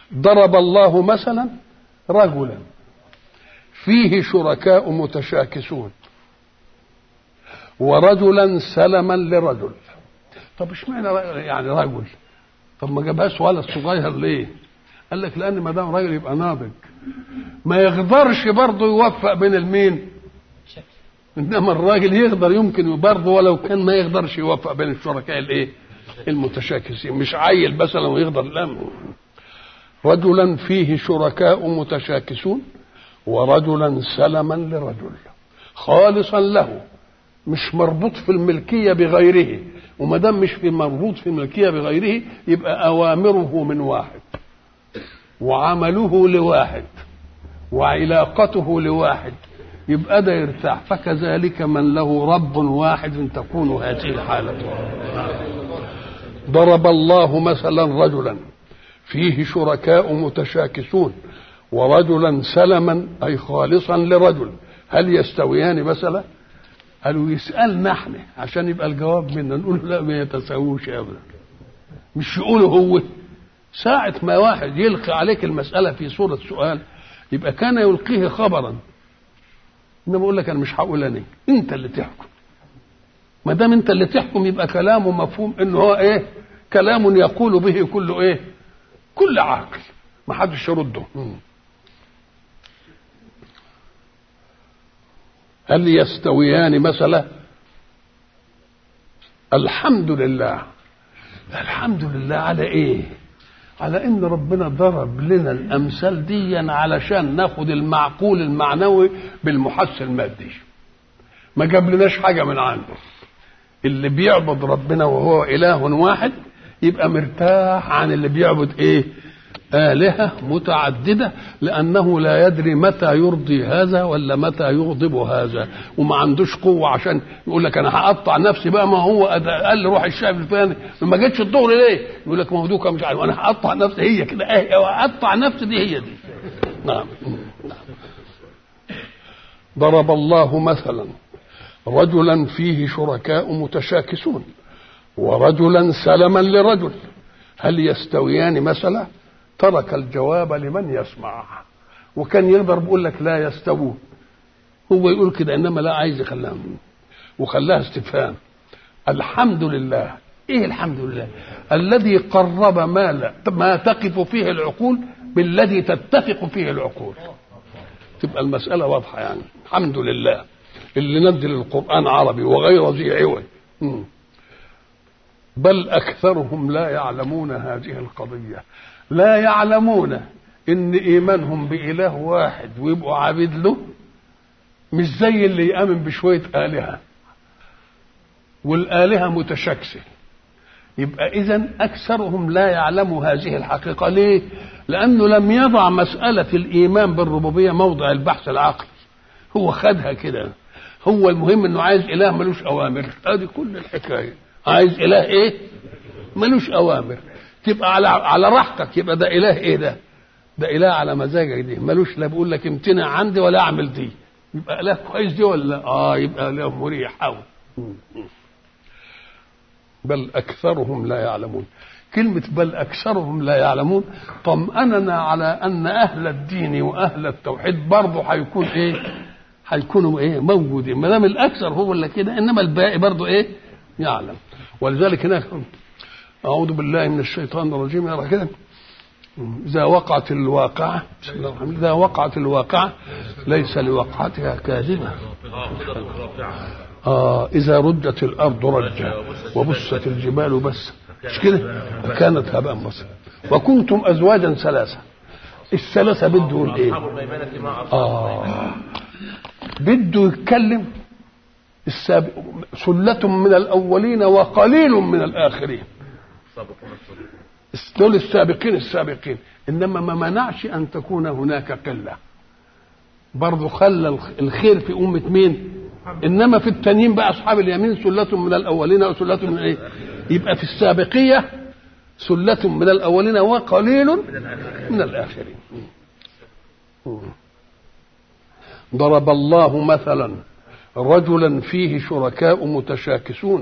ضرب الله مثلا رجلا فيه شركاء متشاكسون ورجلا سلما لرجل طب اشمعنى يعني رجل طب ما جابهاش ولد صغير ليه قال لك لان ما دام راجل يبقى ناضج ما يقدرش برضه يوفق بين المين انما الراجل يقدر يمكن برضه ولو كان ما يقدرش يوفق بين الشركاء الايه المتشاكسين مش عيل مثلا ويقدر لا رجلا فيه شركاء متشاكسون ورجلا سلما لرجل خالصا له مش مربوط في الملكية بغيره وما دام مش في مربوط في الملكية بغيره يبقى أوامره من واحد وعمله لواحد وعلاقته لواحد يبقى ده يرتاح فكذلك من له رب واحد تكون هذه الحالة ضرب الله مثلا رجلا فيه شركاء متشاكسون ورجلا سلما أي خالصا لرجل هل يستويان مثلا قالوا يسألنا احنا عشان يبقى الجواب منا نقول لا ما يتساووش ابدا مش يقولوا هو ساعة ما واحد يلقي عليك المسألة في صورة سؤال يبقى كان يلقيه خبرا انما بقول لك انا مش هقول انا انت اللي تحكم ما دام انت اللي تحكم يبقى كلامه مفهوم ان هو ايه كلام يقول به كل ايه كل عاقل ما حدش يرده هل يستويان مثلا الحمد لله الحمد لله على ايه على ان ربنا ضرب لنا الامثال دي علشان ناخد المعقول المعنوي بالمحس المادي ما جاب لناش حاجه من عنده اللي بيعبد ربنا وهو اله واحد يبقى مرتاح عن اللي بيعبد ايه آلهة متعددة لأنه لا يدري متى يرضي هذا ولا متى يغضب هذا وما عندوش قوة عشان يقول لك أنا هقطع نفسي بقى ما هو قال روح الشعب الفلاني ما جتش الظهر ليه؟ يقول لك ما هو دوكا مش عارف أنا هقطع نفسي هي كده أقطع نفسي دي هي دي نعم ضرب الله مثلا رجلا فيه شركاء متشاكسون ورجلا سلما لرجل هل يستويان مثلا ترك الجواب لمن يسمع وكان يقدر بيقول لك لا يستوون هو يقول كده انما لا عايز يخليها وخلاها استفهام الحمد لله ايه الحمد لله الذي قرب ما لا ما تقف فيه العقول بالذي تتفق فيه العقول تبقى المسألة واضحة يعني الحمد لله اللي نزل القرآن عربي وغير ذي عوج بل أكثرهم لا يعلمون هذه القضية لا يعلمون ان ايمانهم باله واحد ويبقوا عبيد له مش زي اللي يامن بشويه الهه والالهه متشاكسه يبقى اذا اكثرهم لا يعلموا هذه الحقيقه ليه لانه لم يضع مساله الايمان بالربوبيه موضع البحث العقلي هو خدها كده هو المهم انه عايز اله ملوش اوامر ادي كل الحكايه عايز اله ايه ملوش اوامر تبقى على على راحتك يبقى ده اله ايه ده؟ ده اله على مزاجك دي ملوش لا بيقول لك امتنع عندي ولا اعمل دي يبقى اله كويس دي ولا اه يبقى اله مريح قوي بل اكثرهم لا يعلمون كلمة بل أكثرهم لا يعلمون طمأننا على أن أهل الدين وأهل التوحيد برضه هيكون إيه؟ هيكونوا إيه؟ موجودين ما دام الأكثر هو اللي كده إنما الباقي برضه إيه؟ يعلم ولذلك هناك أعوذ بالله من الشيطان الرجيم يرى كده إذا وقعت الواقعة بسم الله الرحمن إذا وقعت الواقعة ليس لوقعتها كاذبة آه إذا رجت الأرض رجا وبست الجبال بس مش كده كانت هباء مصر وكنتم أزواجا ثلاثة الثلاثة بده يقول إيه آه بده يتكلم السابق سلة من الأولين وقليل من الآخرين دول السابقين السابقين انما ما منعش ان تكون هناك قله برضه خلى الخير في امه مين انما في التانيين بقى اصحاب اليمين سله من الاولين وسله من ايه يبقى في السابقيه سله من الاولين وقليل من الاخرين ضرب الله مثلا رجلا فيه شركاء متشاكسون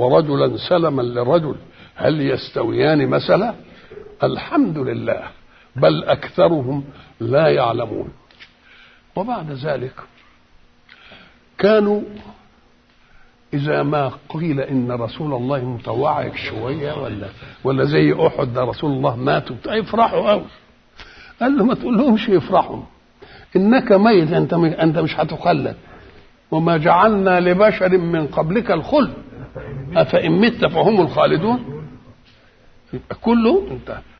ورجلا سلما لرجل هل يستويان مثلا الحمد لله بل اكثرهم لا يعلمون وبعد ذلك كانوا إذا ما قيل إن رسول الله متوعك شوية ولا ولا زي أحد ده رسول الله مات يفرحوا أوي قال له ما تقولهمش يفرحوا إنك ميت أنت أنت مش هتخلد وما جعلنا لبشر من قبلك الخلد أفإن مت فهم الخالدون يبقى كله انتهى